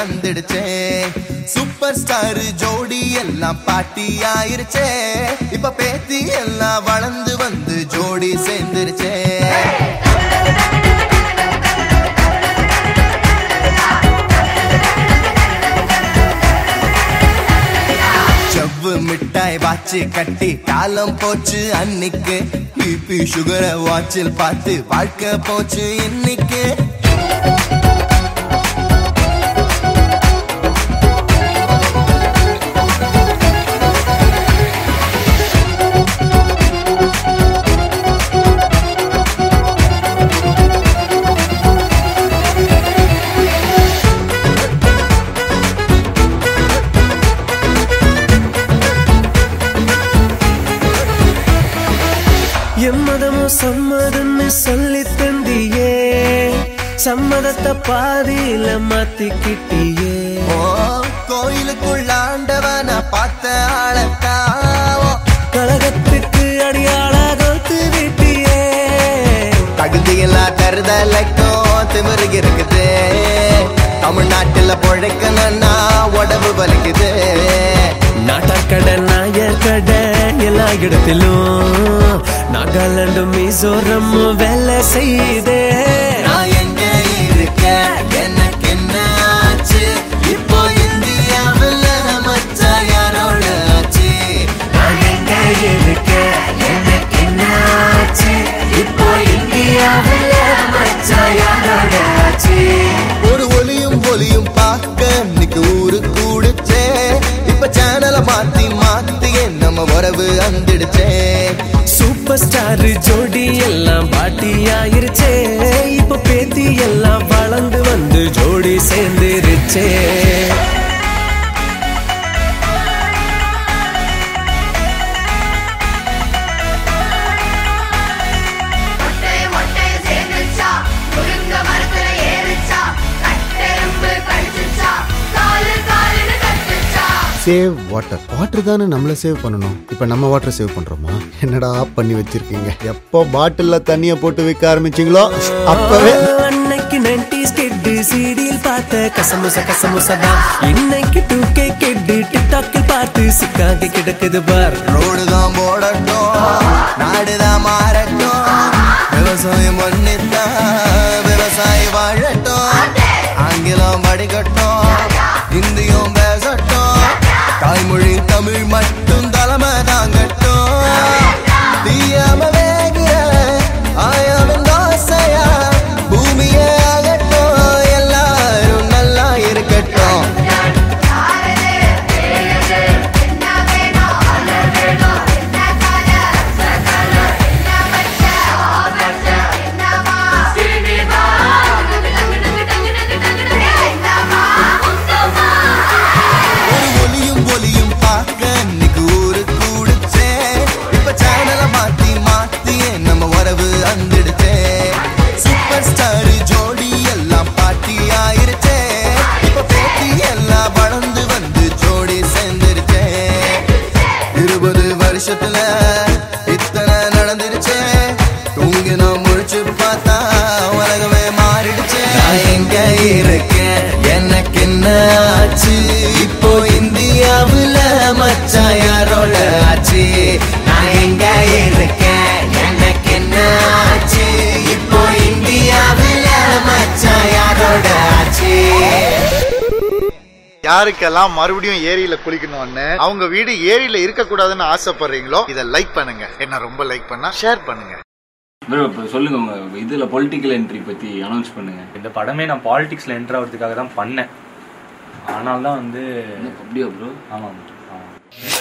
வந்துடுச்சே super star ஜோடி எல்லாம் பாட்டி ஆயிருச்சே இப்ப பேத்தி எல்லாம் வளர்ந்து வந்து ஜோடி சேர்ந்துருச்சே செவ்வு மிட்டாய் வாச்சு கட்டி காலம் போச்சு அன்னைக்கு பிபி சுகரை வாட்சில் பார்த்து வாழ்க்கை போச்சு இன்னைக்கு எம்மதமும் சம்மதம்னு சொல்லி தந்தியே சம்மதத்தை பாதியில மாத்திக்கிட்டியே ஓ கோயிலுக்குள்ள ஆண்டவன பார்த்த ஆளத்தாவோ கழகத்துக்கு அடியாள கோத்து விட்டியே தகுதியில்லா தருதலைக்கும் திமிரு இருக்குது தமிழ்நாட்டுல பொழைக்கணும்னா உடம்பு வலிக்குது நாட்டாக்கடை நாயர் கடை எல்லா இடத்திலும் நாகாலாந்து மிசோரம் வேலை செய்தே நான் எங்க இருக்கேன் எனக்கு என்ன ஆச்சு இப்போ இந்தியாவில் மச்சா யாரோட ஆச்சு நான் எங்க இருக்கேன் எனக்கு என்ன ஆச்சு இப்போ இந்தியாவில் மச்சான் யாரோட ஆச்சு ஒரு ஒலியும் ஒலியும் பார்க்க இன்னைக்கு ஊரு கூடுச்சே இப்ப சேனலை மாத்தி மாத்தி நம்ம உறவு அந்திடுச்சே சூப்பர் ஸ்டார் ஜோடி எல்லாம் பாட்டியாயிருச்சே இப்ப பேத்தி எல்லாம் வளர்ந்து வந்து ஜோடி சேர்ந்துருச்சே மொட்டைய மொட்டைய சேர்ந்துச்சா முருங்க மரத்துல ஏறிச்சா கட்டெரும்பு கடிச்சுச்சா காலு காலுன்னு கத்துச்சா சேவ் வாட்டர் வாட்டர் தானே நம்மள சேவ் பண்ணணும் இப்போ நம்ம வாட்டர் சேவ் பண்றோமா என்னடா பண்ணி வச்சிருக்கீங்க எப்போ பாட்டில்ல தண்ணிய போட்டு விற்க ஆரம்பிச்சீங்களோ அப்பவே அன்னைக்கு நைன்டிஸ் கெட்டு சீடியில் பார்த்த கசமுச கசமுசதான் இன்னைக்கு டூ கே கெட்டு டிக்டாக்கில் பார்த்து சிக்காகி கிடக்குது பார் ரோடு தான் போடட்டும் நாடுதான் மாறட்டும் விவசாயம் பண்ணித்தான் விவசாயி வாழட்டும் ஆங்கிலம் படிக்கட்டும் இந்தியும் பேசட்டும் தாய்மொழி தமிழ் மட்டும் தலைமை தாங்கட்டும் தீயாம வேகிற ஆயாமன் தோசையா பூமியே ஆகட்டும் எல்லாரும் நல்லா இருக்கட்டும் யாரது தெரியுது என்ன வேணும் அது வேணும் என்ன கால சகல என்ன பச்ச ஆபச்ச என்னமா சினிமா என்னமா உங்கமா ஒரு ஒலியும் ஒலியும் பார்க்க இன்னைக்கு ஊரு கூடுச்சே இப்ப சேனலை மாத்தி மாத்தி நம்ம உறவு அந்திடுச்சே சூப்பர் ஸ்டார் ஜோடி எல்லாம் பாட்டி ஆயிருச்சே இப்ப பேத்தி எல்லாம் வளர்ந்து வந்து ஜோடி சேர்ந்துருச்சே இருபது வருஷத்துல இத்தனை நடந்துருச்சே தூங்கி நான் முழிச்சு பார்த்தா உலகமே மாறிடுச்சே நான் எங்க இருக்கேன் எனக்கு என்ன ஆச்சு இப்போ இந்தியாவுல மச்சான் யாரோட ஆச்சு நான் எங்க இருக்கேன் எனக்கு என்ன ஆச்சு இப்போ இந்தியாவுல மச்சான் யாரோட ஆச்சு யாருக்கெல்லாம் மறுபடியும் ஏரியில குளிக்கணும்னு அவங்க வீடு ஏரியில இருக்க கூடாதுன்னு ஆசைப்படுறீங்களோ இதை லைக் பண்ணுங்க என்ன ரொம்ப லைக் பண்ணா ஷேர் பண்ணுங்க ப்ரோ இப்போ சொல்லுங்க உங்க இதுல பொலிட்டிக்கல் என்ட்ரி பத்தி அனௌன்ஸ் பண்ணுங்க இந்த படமே நான் பாலிடிக்ஸ்ல என்டர் ஆகிறதுக்காக தான் பண்ணேன் ஆனால் தான் வந்து அப்படியா ப்ரோ ஆமாம் ஆமாம்